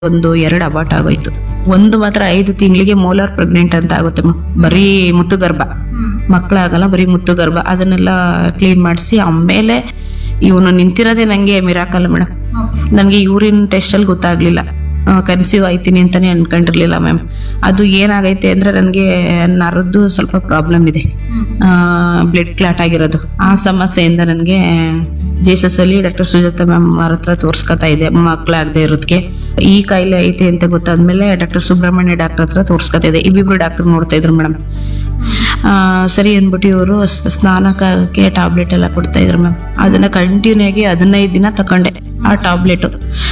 ಒಂದು ಎರಡು ಅಬಾಟ್ ಆಗೋಯ್ತು ಒಂದು ಮಾತ್ರ ಐದು ತಿಂಗಳಿಗೆ ಮೋಲಾರ್ ಪ್ರೆಗ್ನೆಂಟ್ ಅಂತ ಆಗುತ್ತೆ ಮ- ಬರೀ ಮುತ್ತುಗರ್ಭ ಮಕ್ಕಳಾಗಲ್ಲ ಬರೀ ಮುತ್ತುಗರ್ಭ ಅದನ್ನೆಲ್ಲ ಕ್ಲೀನ್ ಮಾಡಿಸಿ ಆಮೇಲೆ ಇವನು ನಿಂತಿರೋದೇ ನನಗೆ ಮಿರಾಕಲ್ಲ ಮೇಡಮ್ ನನಗೆ ಯೂರಿನ್ ಟೆಸ್ಟಲ್ಲಿ ಗೊತ್ತಾಗ್ಲಿಲ್ಲ ಕನ್ಸೀವ್ ಆಯ್ತೀನಿ ಅಂತಾನೆ ಅನ್ಕೊಂಡಿರ್ಲಿಲ್ಲ ಮ್ಯಾಮ್ ಅದು ಏನಾಗೈತೆ ಅಂದ್ರೆ ನನಗೆ ನರದ್ದು ಸ್ವಲ್ಪ ಪ್ರಾಬ್ಲಮ್ ಇದೆ ಬ್ಲಡ್ ಕ್ಲಾಟ್ ಆಗಿರೋದು ಆ ಸಮಸ್ಯೆಯಿಂದ ನನಗೆ ಜೇಸಸ್ ಅಲ್ಲಿ ಡಾಕ್ಟರ್ ಸುಜಾತ ಮ್ಯಾಮ್ ಅವ್ರ ಹತ್ರ ತೋರ್ಸ್ಕೊತಾ ಇದೆ ಮಕ್ಕಳಾಗದೆ ಇರೋದಕ್ಕೆ ಈ ಕಾಯಿಲೆ ಐತೆ ಅಂತ ಗೊತ್ತಾದ್ಮೇಲೆ ಡಾಕ್ಟರ್ ಸುಬ್ರಹ್ಮಣ್ಯ ಡಾಕ್ಟರ್ ಹತ್ರ ತೋರ್ಸ್ಕೊತಾ ಇದೆ ಇಬ್ಬಿಬ್ರು ಡಾಕ್ಟರ್ ನೋಡ್ತಾ ಇದ್ರು ಮೇಡಮ್ ಸರಿ ಅಂದ್ಬಿಟ್ಟು ಇವರು ಸ್ನಾನಕ್ಕೆ ಟ್ಯಾಬ್ಲೆಟ್ ಎಲ್ಲ ಕೊಡ್ತಾ ಇದ್ರು ಮ್ಯಾಮ್ ಅದನ್ನ ಕಂಟಿನ್ಯೂ ಆಗಿ ಹದಿನೈದು ದಿನ ತಕೊಂಡೆ ಆ ಟ್ಯಾಬ್ಲೆಟ್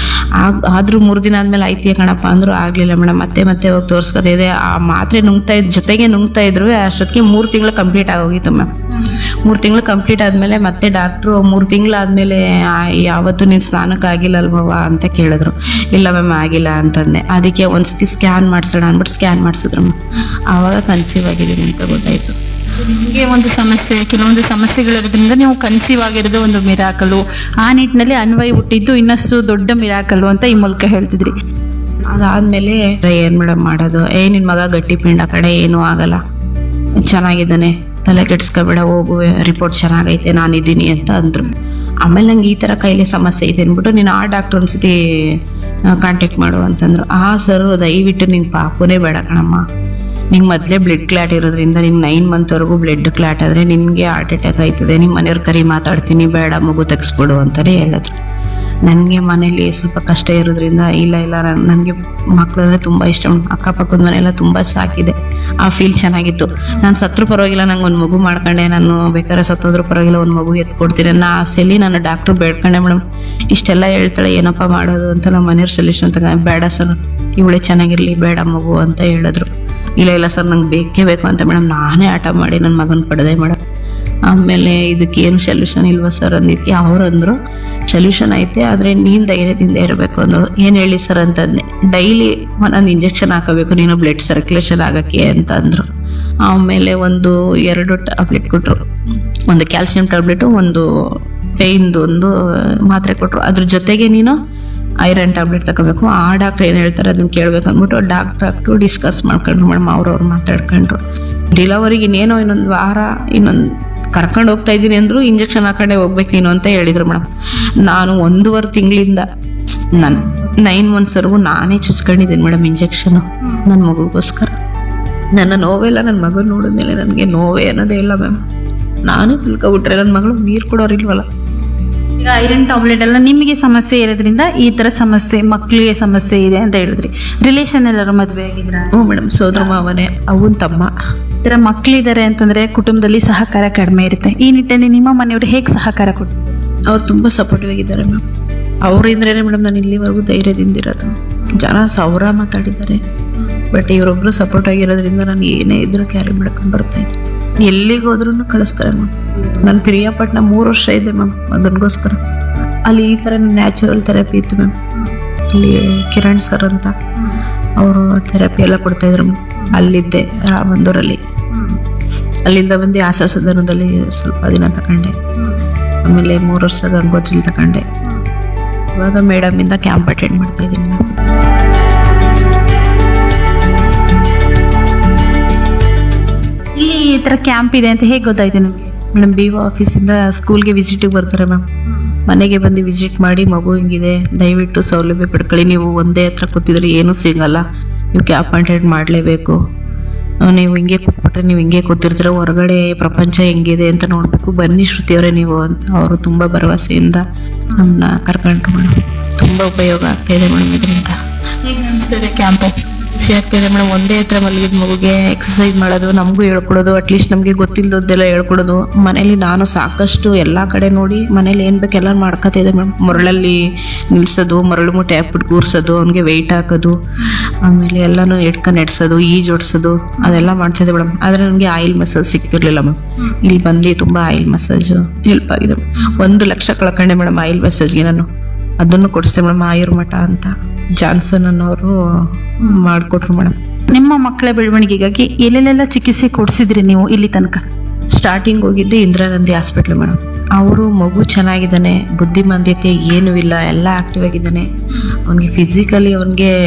ಆದ್ರೂ ಮೂರು ದಿನ ಆದ್ಮೇಲೆ ಐತಿ ಕಣಪ್ಪ ಅಂದ್ರು ಆಗ್ಲಿಲ್ಲ ಮೇಡಮ್ ಮತ್ತೆ ಮತ್ತೆ ಹೋಗಿ ತೋರ್ಸ್ಕೊತಾ ಇದೆ ಆ ಮಾತ್ರೆ ನುಂಗ್ತಾ ಇದ್ ಜೊತೆಗೆ ನುಂಗ್ತಾ ಇದ್ರು ಅಷ್ಟೊತ್ತಿಗೆ ಮೂರು ತಿಂಗಳು ಕಂಪ್ಲೀಟ್ ಆಗೋಗಿತ್ತು ಮ್ಯಾಮ್ ಮೂರು ತಿಂಗಳು ಕಂಪ್ಲೀಟ್ ಆದ್ಮೇಲೆ ಮತ್ತೆ ಡಾಕ್ಟ್ರು ಮೂರು ತಿಂಗಳಾದ್ಮೇಲೆ ಯಾವತ್ತು ನೀನು ಸ್ನಾನಕ್ಕೆ ಆಗಿಲ್ಲ ಅಲ್ವವ ಅಂತ ಕೇಳಿದ್ರು ಇಲ್ಲ ಮ್ಯಾಮ್ ಆಗಿಲ್ಲ ಅಂತಂದೆ ಅದಕ್ಕೆ ಒಂದ್ಸತಿ ಸ್ಕ್ಯಾನ್ ಮಾಡ್ಸೋಣ ಅಂದ್ಬಿಟ್ಟು ಸ್ಕ್ಯಾನ್ ಮಾಡಿಸಿದ್ರು ಮ್ಯಾಮ್ ಆವಾಗ ಕನ್ಸೀವ್ ಆಗಿದ್ದೀನಿ ಅಂತ ಗೊತ್ತಾಯ್ತು ನಿಮಗೆ ಒಂದು ಸಮಸ್ಯೆ ಕೆಲವೊಂದು ಸಮಸ್ಯೆಗಳಿರೋದ್ರಿಂದ ನೀವು ಕನ್ಸೀವ್ ಆಗಿರೋದು ಒಂದು ಮಿರಾಕಲು ಆ ನಿಟ್ಟಿನಲ್ಲಿ ಅನ್ವಯ ಹುಟ್ಟಿದ್ದು ಇನ್ನಷ್ಟು ದೊಡ್ಡ ಮಿರಾಕಲು ಅಂತ ಈ ಮೂಲಕ ಹೇಳ್ತಿದ್ರಿ ಅದಾದ್ಮೇಲೆ ಏನ್ ಮೇಡಮ್ ಮಾಡೋದು ಏ ನಿನ್ ಮಗ ಗಟ್ಟಿ ಪಿಂಡ ಕಡೆ ಏನೂ ಆಗಲ್ಲ ಚೆನ್ನಾಗಿದ್ದಾನೆ ತಲೆ ಕೆಡ್ಸ್ಕೊಬೇಡ ಹೋಗು ರಿಪೋರ್ಟ್ ಚೆನ್ನಾಗೈತೆ ನಾನಿದ್ದೀನಿ ಅಂತ ಅಂದ್ರು ಆಮೇಲೆ ನಂಗೆ ಈ ಥರ ಕೈಲಿ ಸಮಸ್ಯೆ ಇದೆ ಅಂದ್ಬಿಟ್ಟು ನೀನು ಆ ಡಾಕ್ಟರ್ ಒಂದ್ಸತಿ ಕಾಂಟ್ಯಾಕ್ಟ್ ಮಾಡು ಅಂತಂದ್ರು ಆ ಸರ್ ದಯವಿಟ್ಟು ನಿಂಗೆ ಪಾಪುನೇ ಬೇಡ ಕಣಮ್ಮ ನಿಂಗೆ ಮೊದಲೇ ಬ್ಲಡ್ ಕ್ಲಾಟ್ ಇರೋದ್ರಿಂದ ನಿಂಗೆ ನೈನ್ ಮಂತ್ವರೆಗೂ ಬ್ಲಡ್ ಕ್ಲಾಟ್ ಆದರೆ ನಿನಗೆ ಹಾರ್ಟ್ ಅಟ್ಯಾಕ್ ಆಯ್ತದೆ ನಿಮ್ಮ ಮನೆಯವ್ರ ಕರಿ ಮಾತಾಡ್ತೀನಿ ಬೇಡ ಮಗು ತೆಗಿಸ್ಬಿಡು ಅಂತಲೇ ಹೇಳಿದ್ರು ನನಗೆ ಮನೇಲಿ ಸ್ವಲ್ಪ ಕಷ್ಟ ಇರೋದ್ರಿಂದ ಇಲ್ಲ ಇಲ್ಲ ನನಗೆ ಮಕ್ಕಳು ಅಂದರೆ ತುಂಬ ಇಷ್ಟ ಅಕ್ಕಪಕ್ಕದ ಮನೆಯೆಲ್ಲ ತುಂಬ ಸಾಕಿದೆ ಆ ಫೀಲ್ ಚೆನ್ನಾಗಿತ್ತು ನಾನು ಸತ್ರು ಪರವಾಗಿಲ್ಲ ನಂಗೆ ಒಂದು ಮಗು ಮಾಡ್ಕೊಂಡೆ ನಾನು ಬೇಕಾದ್ರೆ ಸತ್ತೋದ್ರೂ ಪರವಾಗಿಲ್ಲ ಒಂದು ಮಗು ಎತ್ಕೊಡ್ತೀನಿ ಅನ್ನೋ ಆಸೆಯಲ್ಲಿ ನಾನು ಡಾಕ್ಟ್ರು ಬೇಡ್ಕೊಂಡೆ ಮೇಡಮ್ ಇಷ್ಟೆಲ್ಲ ಹೇಳ್ತಾಳೆ ಏನಪ್ಪ ಮಾಡೋದು ಅಂತ ನಮ್ಮ ಮನೆಯವ್ರ ಸೊಲ್ಯೂಷನ್ ತಗ ಬೇಡ ಸರ್ ಇವಳೇ ಚೆನ್ನಾಗಿರಲಿ ಬೇಡ ಮಗು ಅಂತ ಹೇಳಿದ್ರು ಇಲ್ಲ ಇಲ್ಲ ಸರ್ ನಂಗೆ ಬೇಕೇ ಬೇಕು ಅಂತ ಮೇಡಮ್ ನಾನೇ ಆಟ ಮಾಡಿ ನನ್ನ ಮಗನ ಪಡೆದೆ ಮೇಡಮ್ ಆಮೇಲೆ ಇದಕ್ಕೆ ಏನು ಸೊಲ್ಯೂಷನ್ ಇಲ್ವಾ ಸರ್ ಅಂದಿದ್ದಕ್ಕೆ ಅವ್ರು ಅಂದರು ಸೊಲ್ಯೂಷನ್ ಐತೆ ಆದರೆ ನೀನು ಧೈರ್ಯದಿಂದ ಇರಬೇಕು ಅಂದರು ಏನು ಹೇಳಿ ಸರ್ ಅಂತಂದೆ ಡೈಲಿ ಒಂದೊಂದು ಇಂಜೆಕ್ಷನ್ ಹಾಕೋಬೇಕು ನೀನು ಬ್ಲಡ್ ಸರ್ಕ್ಯುಲೇಷನ್ ಆಗೋಕ್ಕೆ ಅಂತ ಅಂದರು ಆಮೇಲೆ ಒಂದು ಎರಡು ಟ್ಯಾಬ್ಲೆಟ್ ಕೊಟ್ಟರು ಒಂದು ಕ್ಯಾಲ್ಸಿಯಂ ಟ್ಯಾಬ್ಲೆಟು ಒಂದು ಪೇಯ್ನ್ದು ಒಂದು ಮಾತ್ರೆ ಕೊಟ್ಟರು ಅದ್ರ ಜೊತೆಗೆ ನೀನು ಐರನ್ ಟ್ಯಾಬ್ಲೆಟ್ ತಗೋಬೇಕು ಆ ಡಾಕ್ಟರ್ ಏನು ಹೇಳ್ತಾರೆ ಅದನ್ನ ಕೇಳಬೇಕು ಅಂದ್ಬಿಟ್ಟು ಡಾಕ್ಟರ್ ಡಾಕ್ಟ್ರು ಡಿಸ್ಕಸ್ ಮಾಡ್ಕೊಂಡ್ರು ಮೇಡಮ್ ಅವ್ರವ್ರು ಮಾತಾಡ್ಕೊಂಡ್ರು ಡಿಲವರಿಗೆ ಇನ್ನೇನೋ ಇನ್ನೊಂದು ವಾರ ಇನ್ನೊಂದು ಕರ್ಕೊಂಡು ಹೋಗ್ತಾ ಇದ್ದೀನಿ ಅಂದ್ರು ಇಂಜೆಕ್ಷನ್ ಹಾಕೊಂಡೆ ಹೋಗ್ಬೇಕು ನೀನು ಅಂತ ಹೇಳಿದ್ರು ಮೇಡಮ್ ನಾನು ಒಂದೂವರೆ ತಿಂಗಳಿಂದ ನಾನು ನೈನ್ ಮಂತ್ಸ್ವರೆಗೂ ನಾನೇ ಚುಚ್ಕೊಂಡಿದ್ದೀನಿ ಮೇಡಮ್ ಇಂಜೆಕ್ಷನು ನನ್ನ ಮಗುಗೋಸ್ಕರ ನನ್ನ ನೋವೆಲ್ಲ ನನ್ನ ಮಗನ ನೋಡಿದ್ಮೇಲೆ ನನಗೆ ನೋವೇ ಅನ್ನೋದೇ ಇಲ್ಲ ಮ್ಯಾಮ್ ನಾನೇ ಬಿಟ್ರೆ ನನ್ನ ಮಗಳು ನೀರು ಕೊಡೋರಿಲ್ವಲ್ಲ ಈಗ ಐರನ್ ಟ್ಯಾಬ್ಲೆಟ್ ಎಲ್ಲ ನಿಮಗೆ ಸಮಸ್ಯೆ ಇರೋದ್ರಿಂದ ಈ ತರ ಸಮಸ್ಯೆ ಮಕ್ಕಳಿಗೆ ಸಮಸ್ಯೆ ಇದೆ ಅಂತ ಹೇಳಿದ್ರಿ ರಿಲೇಷನ್ ಎಲ್ಲರೂ ಮದುವೆ ಆಗಿದ್ರ ಹ್ಞೂ ಮೇಡಮ್ ಸೋದರ ಮಾವನೇ ಅವನ ತಮ್ಮ ಈ ತರ ಮಕ್ಕಳಿದ್ದಾರೆ ಅಂತಂದ್ರೆ ಕುಟುಂಬದಲ್ಲಿ ಸಹಕಾರ ಕಡಿಮೆ ಇರುತ್ತೆ ಈ ನಿಟ್ಟಿನಲ್ಲಿ ನಿಮ್ಮ ಮನೆಯವರು ಹೇಗೆ ಸಹಕಾರ ಕೊಡ್ತಾರೆ ಅವ್ರು ತುಂಬ ಸಪೋರ್ಟಿವ್ ಆಗಿದ್ದಾರೆ ಮ್ಯಾಮ್ ಅವರಿಂದ್ರೇ ಮೇಡಮ್ ನಾನು ಇಲ್ಲಿವರೆಗೂ ಧೈರ್ಯದಿಂದ ಇರೋದು ಜನ ಸಾವಿರ ಮಾತಾಡಿದ್ದಾರೆ ಬಟ್ ಇವರೊಬ್ರು ಸಪೋರ್ಟ್ ಆಗಿರೋದ್ರಿಂದ ನಾನು ಏನೇ ಇದ್ರೂ ಕ್ಯಾರಿ ಮಾಡ್ಕೊಂಡು ಬರ್ತಾ ಇದ್ದೆ ಎಲ್ಲಿಗೆ ಹೋದ್ರೂ ಕಳಿಸ್ತಾರೆ ಮ್ಯಾಮ್ ನಾನು ಪ್ರಿಯಾಪಟ್ನ ಮೂರು ವರ್ಷ ಇದೆ ಮ್ಯಾಮ್ ಮಗನಿಗೋಸ್ಕರ ಅಲ್ಲಿ ಈ ಥರ ನ್ಯಾಚುರಲ್ ಥೆರಪಿ ಇತ್ತು ಮ್ಯಾಮ್ ಅಲ್ಲಿ ಕಿರಣ್ ಸರ್ ಅಂತ ಅವರು ಥೆರಪಿ ಎಲ್ಲ ಕೊಡ್ತಾಯಿದ್ರು ಮ್ಯಾಮ್ ಅಲ್ಲಿದ್ದೆ ರಾಮಂದೂರಲ್ಲಿ ಅಲ್ಲಿಂದ ಬಂದು ಆಸಾ ಸದನದಲ್ಲಿ ಸ್ವಲ್ಪ ದಿನ ತಗೊಂಡೆ ಆಮೇಲೆ ಮೂರು ವರ್ಷ ಗಂಗೋತ್ರಿಲಿ ತಗೊಂಡೆ ಇವಾಗ ಮೇಡಮಿಂದ ಕ್ಯಾಂಪ್ ಅಟೆಂಡ್ ಮಾಡ್ತಾ ಇದ್ದೀನಿ ಮ್ಯಾಮ್ ಇಲ್ಲಿ ಈ ತರ ಕ್ಯಾಂಪ್ ಇದೆ ಅಂತ ಹೇಗೆ ಗೊತ್ತಾಯ್ತು ನಿಮಗೆ ಮೇಡಮ್ ಬಿ ಒ ಆಫೀಸಿಂದ ಸ್ಕೂಲ್ಗೆ ವಿಸಿಟಿಗೆ ಬರ್ತಾರೆ ಮ್ಯಾಮ್ ಮನೆಗೆ ಬಂದು ವಿಸಿಟ್ ಮಾಡಿ ಮಗು ಹಿಂಗಿದೆ ದಯವಿಟ್ಟು ಸೌಲಭ್ಯ ಪಡ್ಕೊಳ್ಳಿ ನೀವು ಒಂದೇ ಹತ್ರ ಕೂತಿದ್ರೆ ಏನೂ ಸಿಗಲ್ಲ ನೀವು ಕ್ಯಾಪ್ ಅಟೆಂಡ್ ಮಾಡಲೇಬೇಕು ನೀವು ಹಿಂಗೆ ಕೂತ್ಬಿಟ್ರೆ ನೀವು ಹಿಂಗೆ ಕೂತಿರ್ತೀರ ಹೊರಗಡೆ ಪ್ರಪಂಚ ಹೆಂಗಿದೆ ಅಂತ ನೋಡಬೇಕು ಬನ್ನಿ ಶ್ರುತಿಯವರೇ ನೀವು ಅಂತ ಅವರು ತುಂಬ ಭರವಸೆಯಿಂದ ನಮ್ಮನ್ನ ಕರ್ಕೊಂಡ್ರು ಮೇಡಮ್ ತುಂಬ ಉಪಯೋಗ ಆಗ್ತಾ ಇದೆ ಮೇಡಮ್ ಇದರಿಂದ ಹೇಗೆ ಅನಿಸ್ತದೆ ಕ್ಯಾಂಪು ಖುಷಿ ಆಗ್ತಿದೆ ಮೇಡಮ್ ಒಂದೇ ಹತ್ರ ಮಲಗಿದ ಮಗುಗೆ ಎಕ್ಸಸೈಸ್ ಮಾಡೋದು ನಮಗೂ ಹೇಳ್ಕೊಡೋದು ಅಟ್ಲೀಸ್ಟ್ ನಮಗೆ ಗೊತ್ತಿಲ್ಲದದ್ದೆಲ್ಲ ಹೇಳ್ಕೊಡೋದು ಮನೇಲಿ ನಾನು ಸಾಕಷ್ಟು ಎಲ್ಲ ಕಡೆ ನೋಡಿ ಮನೇಲಿ ಏನು ಬೇಕು ಎಲ್ಲ ಮಾಡ್ಕೊತಿದ್ದೆ ಮೇಡಮ್ ಮರಳಲ್ಲಿ ನಿಲ್ಸೋದು ಮರಳು ಮುಟ್ಟೆ ಹಾಕ್ಬಿಟ್ಟು ಕೂರ್ಸೋದು ಅವ್ನಿಗೆ ವೆಯ್ಟ್ ಹಾಕೋದು ಆಮೇಲೆ ಎಲ್ಲನೂ ಎಡ್ಕೊಂಡು ನೆಡ್ಸೋದು ಈಜ್ ಹೊಡ್ಸೋದು ಅದೆಲ್ಲ ಮಾಡ್ತಿದ್ದೆ ಮೇಡಮ್ ಆದರೆ ನನಗೆ ಆಯಿಲ್ ಮಸಾಜ್ ಸಿಕ್ತಿರ್ಲಿಲ್ಲ ಮ್ಯಾಮ್ ಇಲ್ಲಿ ಬಂದು ತುಂಬ ಆಯಿಲ್ ಮಸಾಜು ಹೆಲ್ಪ್ ಆಗಿದೆ ಒಂದು ಲಕ್ಷ ಕಳ್ಕೊಂಡೆ ಮೇಡಮ್ ಆಯಿಲ್ ಮಸಾಜ್ಗೆ ನಾನು ಅದನ್ನು ಕೊಡಿಸ್ದೆ ಮೇಡಮ್ ಆಯುರ್ಮಠ ಅಂತ ಜಾನ್ಸನ್ ಅನ್ನೋರು ಮಾಡಿಕೊಟ್ರು ಮೇಡಮ್ ನಿಮ್ಮ ಮಕ್ಕಳ ಬೆಳವಣಿಗೆಗಾಗಿ ಎಲ್ಲೆಲ್ಲೆಲ್ಲ ಚಿಕಿತ್ಸೆ ಕೊಡಿಸಿದ್ರಿ ನೀವು ಇಲ್ಲಿ ತನಕ ಸ್ಟಾರ್ಟಿಂಗ್ ಹೋಗಿದ್ದು ಇಂದಿರಾ ಗಾಂಧಿ ಹಾಸ್ಪಿಟ್ಲ್ ಮೇಡಮ್ ಅವರು ಮಗು ಚೆನ್ನಾಗಿದ್ದಾನೆ ಬುದ್ಧಿಮಾಂದ್ಯತೆ ಏನೂ ಇಲ್ಲ ಎಲ್ಲ ಆಕ್ಟಿವ್ ಆಗಿದ್ದಾನೆ ಅವನಿಗೆ ಫಿಸಿಕಲಿ ಅವನಿಗೆ